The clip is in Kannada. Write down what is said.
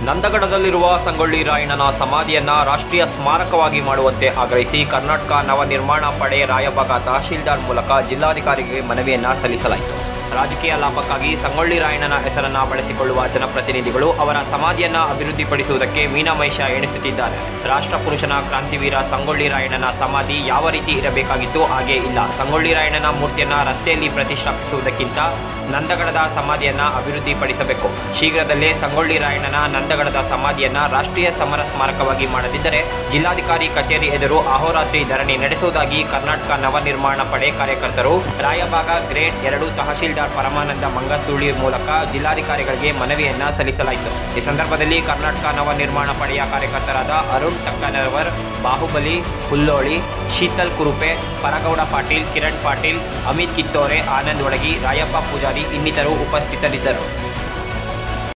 ನಂದಗಡದಲ್ಲಿರುವ ಸಂಗೊಳ್ಳಿ ರಾಯಣ್ಣನ ಸಮಾಧಿಯನ್ನ ರಾಷ್ಟ್ರೀಯ ಸ್ಮಾರಕವಾಗಿ ಮಾಡುವಂತೆ ಆಗ್ರಹಿಸಿ ಕರ್ನಾಟಕ ನವನಿರ್ಮಾಣ ಪಡೆ ರಾಯಬಾಗ ತಹಶೀಲ್ದಾರ್ ಮೂಲಕ ಜಿಲ್ಲಾಧಿಕಾರಿಗೆ ಮನವಿಯನ್ನ ಸಲ್ಲಿಸಲಾಯಿತು ರಾಜಕೀಯ ಲಾಭಕ್ಕಾಗಿ ಸಂಗೊಳ್ಳಿ ರಾಯಣ್ಣನ ಹೆಸರನ್ನ ಬಳಸಿಕೊಳ್ಳುವ ಜನಪ್ರತಿನಿಧಿಗಳು ಅವರ ಸಮಾಧಿಯನ್ನ ಅಭಿವೃದ್ಧಿಪಡಿಸುವುದಕ್ಕೆ ಮೀನಮಹಿಷ ಎಣಿಸುತ್ತಿದ್ದಾರೆ ರಾಷ್ಟ್ರ ಪುರುಷನ ಕ್ರಾಂತಿವೀರ ಸಂಗೊಳ್ಳಿ ರಾಯಣ್ಣನ ಸಮಾಧಿ ಯಾವ ರೀತಿ ಇರಬೇಕಾಗಿತ್ತು ಹಾಗೆ ಇಲ್ಲ ಸಂಗೊಳ್ಳಿ ರಾಯಣ್ಣನ ಮೂರ್ತಿಯನ್ನ ರಸ್ತೆಯಲ್ಲಿ ಪ್ರತಿಷ್ಠಾಪಿಸುವುದಕ್ಕಿಂತ ನಂದಗಡದ ಸಮಾಧಿಯನ್ನ ಅಭಿವೃದ್ಧಿಪಡಿಸಬೇಕು ಶೀಘ್ರದಲ್ಲೇ ಸಂಗೊಳ್ಳಿ ರಾಯಣ್ಣನ ನಂದಗಡದ ಸಮಾಧಿಯನ್ನ ರಾಷ್ಟ್ರೀಯ ಸಮರ ಸ್ಮಾರಕವಾಗಿ ಮಾಡದಿದ್ದರೆ ಜಿಲ್ಲಾಧಿಕಾರಿ ಕಚೇರಿ ಎದುರು ಅಹೋರಾತ್ರಿ ಧರಣಿ ನಡೆಸುವುದಾಗಿ ಕರ್ನಾಟಕ ನವನಿರ್ಮಾಣ ಪಡೆ ಕಾರ್ಯಕರ್ತರು ರಾಯಬಾಗ ಗ್ರೇಡ್ ಎರಡು ತಹಶೀಲ್ದಾರ್ ಪರಮಾನಂದ ಮಂಗಸೂಳಿ ಮೂಲಕ ಜಿಲ್ಲಾಧಿಕಾರಿಗಳಿಗೆ ಮನವಿಯನ್ನ ಸಲ್ಲಿಸಲಾಯಿತು ಈ ಸಂದರ್ಭದಲ್ಲಿ ಕರ್ನಾಟಕ ನವನಿರ್ಮಾಣ ಪಡೆಯ ಕಾರ್ಯಕರ್ತರಾದ ಅರುಣ್ ಟಕ್ಕನವರ್ ಬಾಹುಬಲಿ ಹುಲ್ಲೋಳಿ ಶೀತಲ್ ಕುರುಪೆ ಪರಗೌಡ ಪಾಟೀಲ್ ಕಿರಣ್ ಪಾಟೀಲ್ ಅಮಿತ್ ಕಿತ್ತೋರೆ ಆನಂದ್ ಒಳಗಿ ರಾಯಪ್ಪ ಪೂಜಾರಿ ಇನ್ನಿತರು ಉಪಸ್ಥಿತರಿದ್ದರು